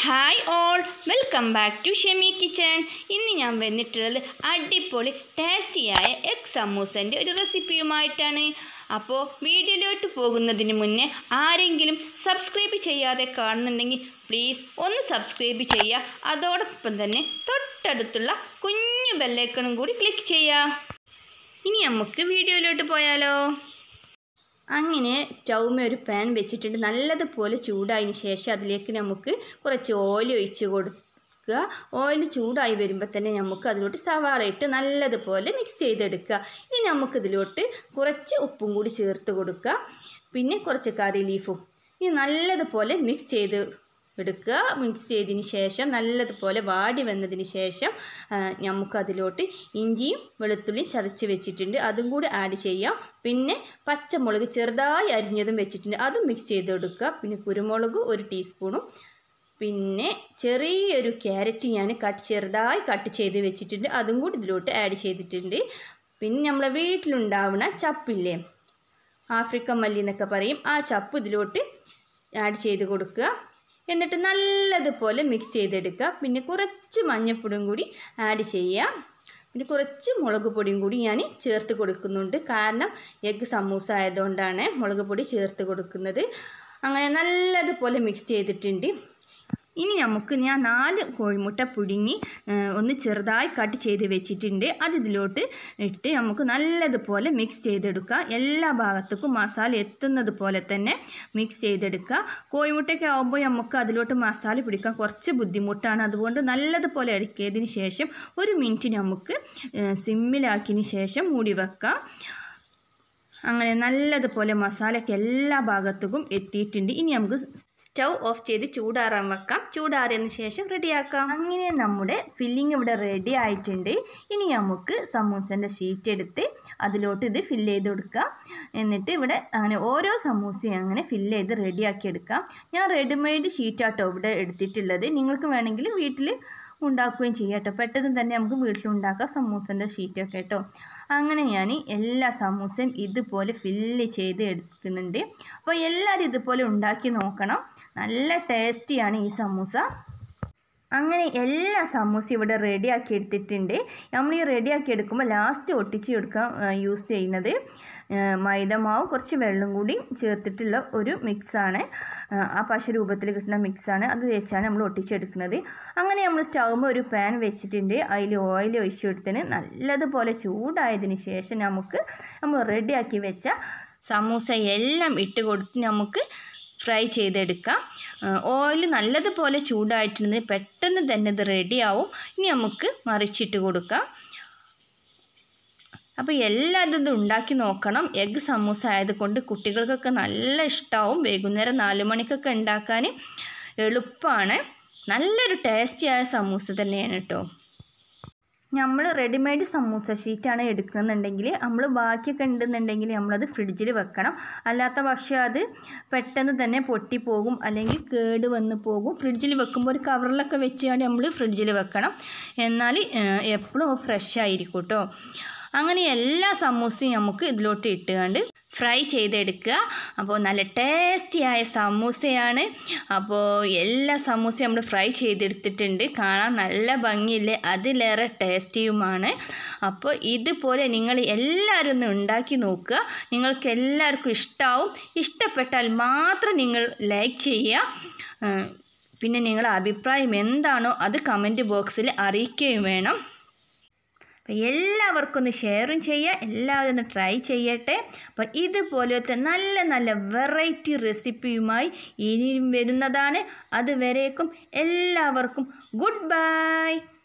hi all welcome back to Shemi kitchen ഇന്ന് ഞാൻ വന്നിട്ടുള്ളത് അടിപൊളി ടേസ്റ്റിയായ എഗ് സമൂസൻ്റെ ഒരു റെസിപ്പിയുമായിട്ടാണ് അപ്പോൾ വീഡിയോയിലോട്ട് പോകുന്നതിന് മുന്നേ ആരെങ്കിലും സബ്സ്ക്രൈബ് ചെയ്യാതെ കാണുന്നുണ്ടെങ്കിൽ പ്ലീസ് ഒന്ന് സബ്സ്ക്രൈബ് ചെയ്യുക അതോടൊപ്പം തന്നെ തൊട്ടടുത്തുള്ള കുഞ്ഞു ബെല്ലൈക്കണും കൂടി ക്ലിക്ക് ചെയ്യുക ഇനി നമുക്ക് വീഡിയോയിലോട്ട് പോയാലോ അങ്ങനെ സ്റ്റൗമേ ഒരു പാൻ വെച്ചിട്ടുണ്ട് നല്ലതുപോലെ ചൂടായതിന് ശേഷം അതിലേക്ക് നമുക്ക് കുറച്ച് ഓയിൽ ഒഴിച്ച് കൊടുക്കുക ഓയിൽ ചൂടായി വരുമ്പോൾ തന്നെ നമുക്ക് അതിലോട്ട് സവാള ഇട്ട് നല്ലതുപോലെ മിക്സ് ചെയ്തെടുക്കുക ഇനി നമുക്കിതിലോട്ട് കുറച്ച് ഉപ്പും കൂടി ചേർത്ത് കൊടുക്കുക പിന്നെ കുറച്ച് കറി ലീഫും ഇനി നല്ലതുപോലെ മിക്സ് ചെയ്ത് എടുക്കുക മിക്സ് ചെയ്തതിന് ശേഷം നല്ലതുപോലെ വാടി വന്നതിന് ശേഷം നമുക്കതിലോട്ട് ഇഞ്ചിയും വെളുത്തുള്ളിയും ചതച്ച് വെച്ചിട്ടുണ്ട് അതും കൂടി ആഡ് ചെയ്യാം പിന്നെ പച്ചമുളക് ചെറുതായി അരിഞ്ഞതും വെച്ചിട്ടുണ്ട് അതും മിക്സ് ചെയ്തെടുക്കുക പിന്നെ കുരുമുളക് ഒരു ടീസ്പൂണും പിന്നെ ചെറിയൊരു ക്യാരറ്റ് ഞാൻ കട്ട് ചെറുതായി കട്ട് ചെയ്ത് വെച്ചിട്ടുണ്ട് അതും കൂടി ഇതിലോട്ട് ആഡ് ചെയ്തിട്ടുണ്ട് പിന്നെ നമ്മളെ വീട്ടിലുണ്ടാവുന്ന ചപ്പില്ലേ ആഫ്രിക്കൻ മല്ലി എന്നൊക്കെ പറയും ആ ചപ്പ് ഇതിലോട്ട് ആഡ് ചെയ്ത് കൊടുക്കുക എന്നിട്ട് നല്ലതുപോലെ മിക്സ് ചെയ്തെടുക്കുക പിന്നെ കുറച്ച് മഞ്ഞൾപ്പൊടിയും കൂടി ആഡ് ചെയ്യുക പിന്നെ കുറച്ച് മുളക് പൊടിയും കൂടി ഞാൻ ചേർത്ത് കൊടുക്കുന്നുണ്ട് കാരണം എഗ്ഗ് സമൂസ ആയതുകൊണ്ടാണ് മുളക് പൊടി ചേർത്ത് കൊടുക്കുന്നത് അങ്ങനെ നല്ലതുപോലെ മിക്സ് ചെയ്തിട്ടുണ്ട് ഇനി നമുക്ക് ഞാൻ നാല് കോഴിമുട്ട പുഴുങ്ങി ഒന്ന് ചെറുതായി കട്ട് ചെയ്ത് വെച്ചിട്ടുണ്ട് അത് ഇതിലോട്ട് ഇട്ട് നമുക്ക് നല്ലതുപോലെ മിക്സ് ചെയ്തെടുക്കുക എല്ലാ ഭാഗത്തേക്കും മസാല എത്തുന്നത് പോലെ തന്നെ മിക്സ് ചെയ്തെടുക്കുക കോഴിമുട്ടയൊക്കെ ആകുമ്പോൾ നമുക്ക് അതിലോട്ട് മസാല പിടിക്കാൻ കുറച്ച് ബുദ്ധിമുട്ടാണ് അതുകൊണ്ട് നല്ലതുപോലെ ഇറക്കിയതിന് ശേഷം ഒരു മിനിറ്റ് നമുക്ക് സിമ്മിലാക്കിയതിന് ശേഷം മൂടി വെക്കാം അങ്ങനെ നല്ലതുപോലെ മസാലയ്ക്ക് എല്ലാ ഭാഗത്തേക്കും എത്തിയിട്ടുണ്ട് ഇനി നമുക്ക് സ്റ്റൗ ഓഫ് ചെയ്ത് ചൂടാറാൻ വെക്കാം ചൂടാറിയതിന് ശേഷം റെഡിയാക്കാം അങ്ങനെ നമ്മുടെ ഫില്ലിംഗ് ഇവിടെ റെഡി ആയിട്ടുണ്ട് ഇനി നമുക്ക് സമൂസൻ്റെ ഷീറ്റ് എടുത്ത് അതിലോട്ട് ഇത് ഫില്ല് ചെയ്ത് കൊടുക്കാം എന്നിട്ട് ഇവിടെ അങ്ങനെ ഓരോ സമൂസയും അങ്ങനെ ഫില്ല് ചെയ്ത് റെഡിയാക്കി എടുക്കാം ഞാൻ റെഡിമെയ്ഡ് ഷീറ്റാട്ടോ ഇവിടെ എടുത്തിട്ടുള്ളത് നിങ്ങൾക്ക് വേണമെങ്കിൽ വീട്ടിൽ ഉണ്ടാക്കുകയും ചെയ്യാം കേട്ടോ പെട്ടെന്ന് തന്നെ നമുക്ക് വീട്ടിലുണ്ടാക്കാം സമൂസൻ്റെ ഷീറ്റൊക്കെ കേട്ടോ അങ്ങനെ ഞാൻ എല്ലാ സമൂസയും ഇതുപോലെ ഫില്ല് ചെയ്ത് എടുക്കുന്നുണ്ട് അപ്പോൾ എല്ലാവരും ഇതുപോലെ ഉണ്ടാക്കി നോക്കണം നല്ല ടേസ്റ്റിയാണ് ഈ സമൂസ അങ്ങനെ എല്ലാ സമൂസയും ഇവിടെ റെഡിയാക്കി എടുത്തിട്ടുണ്ട് നമ്മൾ ഈ റെഡിയാക്കി എടുക്കുമ്പോൾ ലാസ്റ്റ് ഒട്ടിച്ച് എടുക്കാൻ യൂസ് ചെയ്യുന്നത് മൈദമാവും കുറച്ച് വെള്ളം കൂടി ചേർത്തിട്ടുള്ള ഒരു മിക്സാണ് ആ പശ രൂപത്തിൽ കിട്ടുന്ന മിക്സാണ് അത് വെച്ചാണ് നമ്മൾ ഒട്ടിച്ചെടുക്കുന്നത് അങ്ങനെ നമ്മൾ സ്റ്റൗമ്പോൾ ഒരു പാൻ വെച്ചിട്ടുണ്ട് അതിൽ ഓയിൽ ഒഴിച്ചു കൊടുത്തതിന് നല്ലതുപോലെ ചൂടായതിന് ശേഷം നമുക്ക് നമ്മൾ റെഡിയാക്കി വെച്ച സമൂസ എല്ലാം ഇട്ട് കൊടുത്ത് നമുക്ക് ഫ്രൈ ചെയ്തെടുക്കാം ഓയിൽ നല്ലതുപോലെ ചൂടായിട്ടുണ്ടെങ്കിൽ പെട്ടെന്ന് തന്നെ ഇത് റെഡിയാവും ഇനി നമുക്ക് മറിച്ചിട്ട് കൊടുക്കാം അപ്പോൾ എല്ലാവരും ഇത് ഉണ്ടാക്കി നോക്കണം എഗ്ഗ് സമൂസ ആയതുകൊണ്ട് കുട്ടികൾക്കൊക്കെ നല്ല ഇഷ്ടമാവും വൈകുന്നേരം നാല് മണിക്കൊക്കെ ഉണ്ടാക്കാൻ എളുപ്പമാണ് നല്ലൊരു ടേസ്റ്റിയായ സമൂസ തന്നെയാണ് കേട്ടോ നമ്മൾ റെഡിമെയ്ഡ് സമൂസ ഷീറ്റാണ് എടുക്കുന്നുണ്ടെങ്കിൽ നമ്മൾ ബാക്കിയൊക്കെ ഉണ്ടെന്നുണ്ടെങ്കിൽ നമ്മളത് ഫ്രിഡ്ജിൽ വെക്കണം അല്ലാത്ത പക്ഷേ അത് പെട്ടെന്ന് തന്നെ പൊട്ടിപ്പോകും അല്ലെങ്കിൽ കേട് വന്ന് പോകും ഫ്രിഡ്ജിൽ വെക്കുമ്പോൾ ഒരു കവറിലൊക്കെ വെച്ചാണ് നമ്മൾ ഫ്രിഡ്ജിൽ വെക്കണം എന്നാൽ എപ്പോഴും ഫ്രഷ് ആയിരിക്കും കേട്ടോ അങ്ങനെ എല്ലാ സമൂസയും നമുക്ക് ഇതിലോട്ട് ഇട്ടുകൊണ്ട് ഫ്രൈ ചെയ്തെടുക്കുക അപ്പോൾ നല്ല ടേസ്റ്റിയായ സമൂസയാണ് അപ്പോൾ എല്ലാ സമൂസയും നമ്മൾ ഫ്രൈ ചെയ്തെടുത്തിട്ടുണ്ട് കാണാൻ നല്ല ഭംഗിയില്ലേ അതിലേറെ ടേസ്റ്റിയുമാണ് അപ്പോൾ ഇതുപോലെ നിങ്ങൾ എല്ലാവരും ഒന്ന് ഉണ്ടാക്കി നോക്കുക നിങ്ങൾക്ക് എല്ലാവർക്കും ഇഷ്ടമാവും ഇഷ്ടപ്പെട്ടാൽ മാത്രം നിങ്ങൾ ലൈക്ക് ചെയ്യുക പിന്നെ നിങ്ങളുടെ അഭിപ്രായം എന്താണോ അത് കമൻറ്റ് ബോക്സിൽ അറിയിക്കുകയും വേണം അപ്പോൾ എല്ലാവർക്കും ഒന്ന് ഷെയറും ചെയ്യുക എല്ലാവരും ഒന്ന് ട്രൈ ചെയ്യട്ടെ അപ്പോൾ ഇതുപോലത്തെ നല്ല നല്ല വെറൈറ്റി റെസിപ്പിയുമായി ഇനിയും വരുന്നതാണ് അതുവരേക്കും എല്ലാവർക്കും ഗുഡ് ബൈ